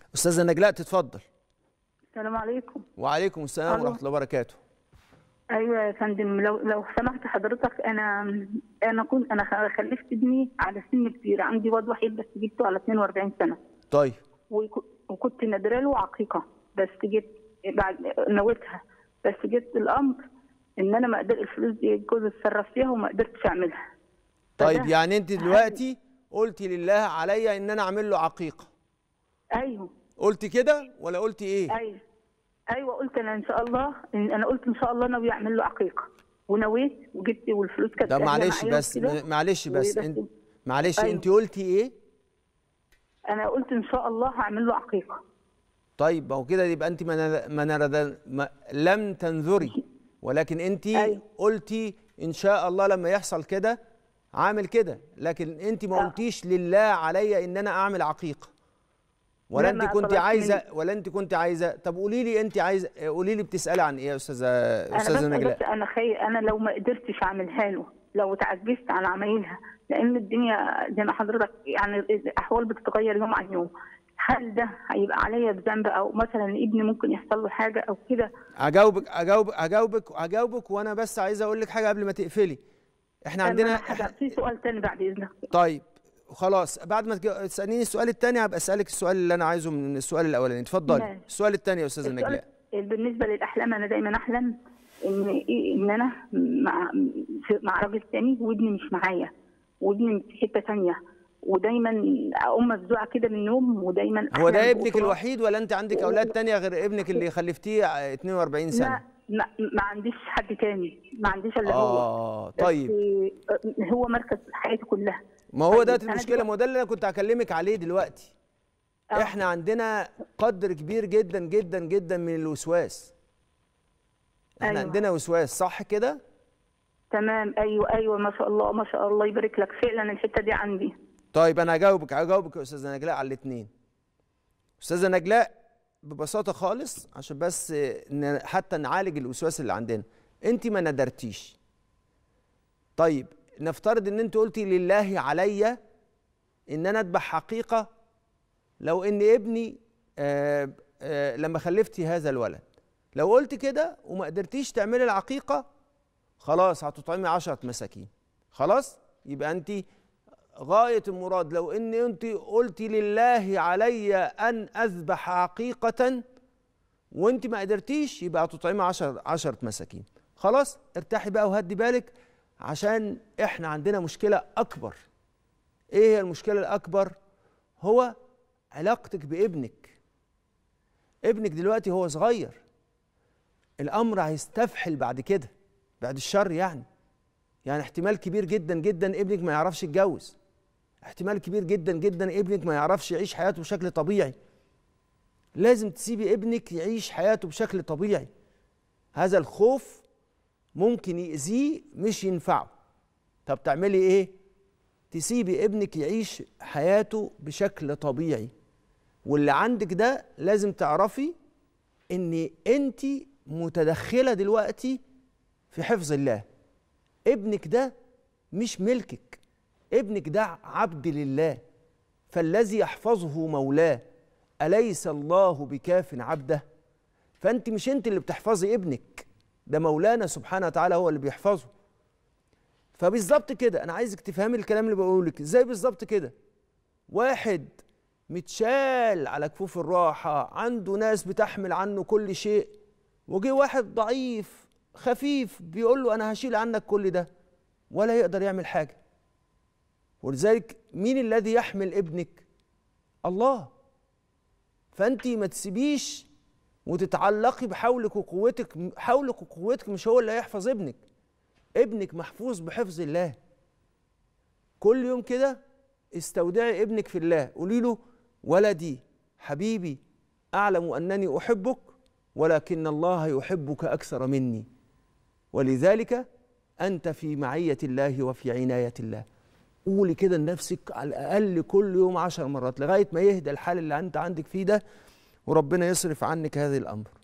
استاذه نجلاء تتفضل السلام عليكم وعليكم السلام ألو. ورحمه الله وبركاته ايوه يا فندم لو لو سمحت حضرتك انا انا كنت انا خ- خلفت ابني على سن كبير عندي واد وحيد بس جبته على 42 سنه طيب وك- وكنت نادره له عقيقه بس جيت بعد نويتها بس جيت الامر ان انا ما قدرت الفلوس دي جوزي اتصرف فيها وما قدرتش اعملها طيب فده- يعني انت دلوقتي قلتي لله عليا ان انا اعمل له عقيقه ايوه قلتي كده ولا قلتي ايه ايوه ايوه قلت انا ان شاء الله إن انا قلت ان شاء الله ناوي اعمل له عقيقه ونويت وجبت والفلوس كانت ده قاعدة معلش معايا بس وكده. معلش بس وبس- انت معلش أيوة. انت قلتي ايه انا قلت ان شاء الله هعمل له عقيقه طيب ما هو كده يبقى انت ما نر- ما نرد ما لم تنذري ولكن انت أيوة. قلتي ان شاء الله لما يحصل كده عامل كده لكن انت ما آه. قلتيش لله عليا ان انا اعمل عقيقه ولا لا، انت ما كنت طلبتش عايزه مني. ولا انت كنت عايزه طب قولي لي انت عايزه قولي لي بتسالي عن ايه يا استاذه انا استاذه بس, نجلاء بس انا خي... انا لو ما قدرتش اعملها له لو تعجزت عن عمايلها لان الدنيا زي ما حضرتك يعني الاحوال بتتغير يوم عن يوم هل ده هيبقى عليا بذنب او مثلا ابني ممكن يحصل له حاجه او كده اجاوبك اجاوبك اجاوبك اجاوبك وانا بس عايز اقول لك حاجه قبل ما تقفلي احنا عندنا حاجة في سؤال تاني بعد اذنك طيب خلاص بعد ما تج- تساليني السؤال الثاني هبقى اسالك السؤال اللي انا عايزه من السؤال الاولاني اتفضلي ماشي. السؤال الثاني يا استاذه السؤال نجلاء بالنسبه للاحلام انا دايما احلم ان إيه ان انا مع في- مع راجل تاني وابني مش معايا وابني في حته تانيه ودايما اقوم مفزوعه كده من النوم ودايما هو ده أحلم ابنك بأسرة. الوحيد ولا انت عندك اولاد تانية غير ابنك اللي خلفتيه ع- 42 لا سنه ما, ما عنديش حد تاني ما عنديش الا هو اه بس طيب هو مركز حياتي كلها ما هو ده طيب، أنا المشكله ما هو ده اللي انا كنت هكلمك عليه دلوقتي آه. احنا عندنا قدر كبير جدا جدا جدا من الوسواس احنا أيوة. عندنا وسواس صح كده تمام ايوه ايوه ما شاء الله ما شاء الله يبارك لك فعلا الحته دي عندي طيب انا هجاوبك هجاوبك يا استاذه نجلاء على الاثنين استاذه نجلاء ببساطه خالص عشان بس ن- حتى نعالج الوسواس اللي عندنا انت ما ندرتيش طيب نفترض ان انت قلتي لله عليا ان انا اذبح حقيقه لو ان ابني آه آه لما خلفتي هذا الولد لو قلت كده وما قدرتيش تعملي العقيقه خلاص هتطعمي عشرة مساكين خلاص يبقى انت غاية المراد لو ان انت قلتي لله علي ان اذبح عقيقة وانت ما قدرتيش يبقى هتطعمي عشر عشرة مساكين خلاص ارتاحي بقى وهدي بالك عشان احنا عندنا مشكلة اكبر ايه هي المشكلة الاكبر هو علاقتك بابنك ابنك دلوقتي هو صغير الامر هيستفحل بعد كده بعد الشر يعني يعني احتمال كبير جدا جدا ابنك ما يعرفش يتجوز احتمال كبير جدا جدا ابنك ما يعرفش يعيش حياته بشكل طبيعي لازم تسيبي ابنك يعيش حياته بشكل طبيعي هذا الخوف ممكن يأذيه مش ينفعه طب تعملي ايه تسيبي ابنك يعيش حياته بشكل طبيعي واللي عندك ده لازم تعرفي ان انت متدخله دلوقتي في حفظ الله ابنك ده مش ملكك ابنك ده عبد لله فالذي يحفظه مولاه أليس الله بكاف عبده فأنت مش أنت اللي بتحفظي ابنك ده مولانا سبحانه وتعالى هو اللي بيحفظه فبالظبط كده أنا عايزك تفهمي الكلام اللي بقوله لك إزاي بالظبط كده واحد متشال على كفوف الراحة عنده ناس بتحمل عنه كل شيء وجه واحد ضعيف خفيف بيقول له أنا هشيل عنك كل ده ولا يقدر يعمل حاجة ولذلك مين الذي يحمل ابنك الله فانت ما تسيبيش وتتعلقي بحولك وقوتك حولك وقوتك مش هو اللي هيحفظ ابنك ابنك محفوظ بحفظ الله كل يوم كده استودعي ابنك في الله قولي له ولدي حبيبي اعلم انني احبك ولكن الله يحبك اكثر مني ولذلك انت في معيه الله وفي عنايه الله قولي كده لنفسك على الاقل كل يوم عشر مرات لغايه ما يهدى الحال اللي انت عندك فيه ده وربنا يصرف عنك هذا الامر